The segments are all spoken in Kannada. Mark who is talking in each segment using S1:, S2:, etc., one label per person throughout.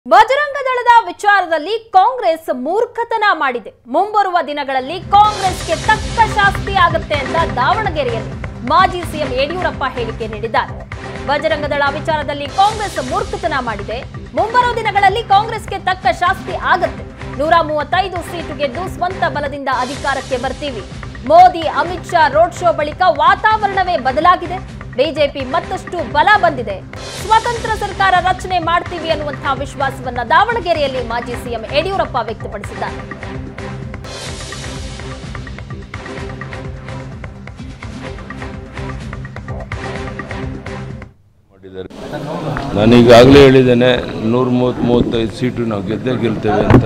S1: ಬಜರಂಗ ದಳದ ವಿಚಾರದಲ್ಲಿ ಕಾಂಗ್ರೆಸ್ ಮೂರ್ಖತನ ಮಾಡಿದೆ ಮುಂಬರುವ ದಿನಗಳಲ್ಲಿ ಕಾಂಗ್ರೆಸ್ಗೆ ತಕ್ಕ ಶಾಸ್ತಿ ಆಗುತ್ತೆ ಅಂತ ದಾವಣಗೆರೆಯಲ್ಲಿ ಮಾಜಿ ಸಿಎಂ ಯಡಿಯೂರಪ್ಪ ಹೇಳಿಕೆ ನೀಡಿದ್ದಾರೆ ಬಜರಂಗ ದಳ ವಿಚಾರದಲ್ಲಿ ಕಾಂಗ್ರೆಸ್ ಮೂರ್ಖತನ ಮಾಡಿದೆ ಮುಂಬರುವ ದಿನಗಳಲ್ಲಿ ಕಾಂಗ್ರೆಸ್ಗೆ ತಕ್ಕ ಶಾಸ್ತಿ ಆಗತ್ತೆ ನೂರ ಮೂವತ್ತೈದು ಸೀಟು ಗೆದ್ದು ಸ್ವಂತ ಬಲದಿಂದ ಅಧಿಕಾರಕ್ಕೆ ಬರ್ತೀವಿ ಮೋದಿ ಅಮಿತ್ ಶಾ ರೋಡ್ ಶೋ ಬಳಿಕ ವಾತಾವರಣವೇ ಬದಲಾಗಿದೆ ಬಿಜೆಪಿ ಮತ್ತಷ್ಟು ಬಲ ಬಂದಿದೆ ಸ್ವತಂತ್ರ ಸರ್ಕಾರ ರಚನೆ ಮಾಡ್ತೀವಿ ಅನ್ನುವಂತಹ ವಿಶ್ವಾಸವನ್ನ ದಾವಣಗೆರೆಯಲ್ಲಿ ಮಾಜಿ ಸಿಎಂ ಯಡಿಯೂರಪ್ಪ ವ್ಯಕ್ತಪಡಿಸಿದ್ದಾರೆ
S2: ಮಾಡಿದ್ದಾರೆ ನಾನು ಈಗಾಗಲೇ ಹೇಳಿದ್ದೇನೆ ನೂರ ಮೂವತ್ತು ಮೂವತ್ತೈದು ಸೀಟು ನಾವು ಗೆದ್ದೇ ಗೆಲ್ತೇವೆ ಅಂತ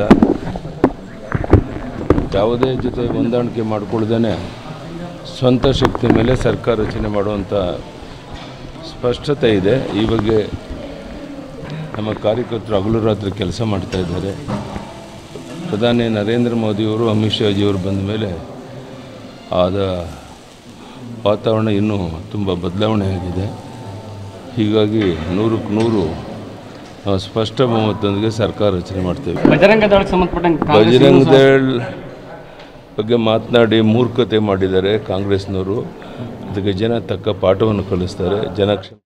S2: ಯಾವುದೇ ಜೊತೆ ಹೊಂದಾಣಿಕೆ ಮಾಡಿಕೊಳ್ದೇನೆ ಸ್ವಂತ ಶಕ್ತಿ ಮೇಲೆ ಸರ್ಕಾರ ರಚನೆ ಮಾಡುವಂಥ ಸ್ಪಷ್ಟತೆ ಇದೆ ಈ ಬಗ್ಗೆ ನಮ್ಮ ಕಾರ್ಯಕರ್ತರು ಹಗಲು ರಾತ್ರಿ ಕೆಲಸ ಮಾಡ್ತಾ ಇದ್ದಾರೆ ಪ್ರಧಾನಿ ನರೇಂದ್ರ ಮೋದಿಯವರು ಅಮಿತ್ ಶಾಜಿಯವರು ಬಂದ ಮೇಲೆ ಆದ ವಾತಾವರಣ ಇನ್ನೂ ತುಂಬ ಬದಲಾವಣೆ ಆಗಿದೆ ಹೀಗಾಗಿ ನೂರಕ್ಕೆ ನೂರು ನಾವು ಸ್ಪಷ್ಟ ಬಹುಮತದೊಂದಿಗೆ ಸರ್ಕಾರ ರಚನೆ ಮಾಡ್ತೇವೆ
S3: ಬಜರಂಗ ದಳಕ್ಕೆ ಸಂಬಂಧಪಟ್ಟಂಗೆ ಕಾಂಗ್ರೆಸ್
S2: ಬಜರಂಗ
S3: ಇನ್ನೂ ಸಹ-
S2: ದಳ್ ಬಗ್ಗೆ ಮಾತನಾಡಿ ಮೂರ್ಖತೆ ಮಾಡಿದ್ದಾರೆ ಕಾಂಗ್ರೆಸ್ನವರು ಅದಕ್ಕೆ ಜನ ತಕ್ಕ ಪಾಠವನ್ನು ಕಲಿಸ್ತಾರೆ ಜನ ಕ್ಷ-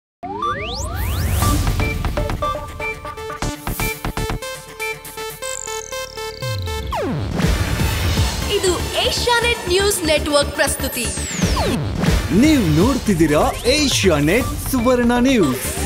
S4: ಇದು ಏಷ್ಯಾನೆಟ್ ನ್ಯೂಸ್ ನೆಟ್ವರ್ಕ್ ಪ್ರಸ್ತುತಿ
S5: ನೀವು ನೋಡ್ತಿದ್ದೀರಾ ಏಷ್ಯಾ ನೆಟ್ ಸುವರ್ಣ ನ್ಯೂಸ್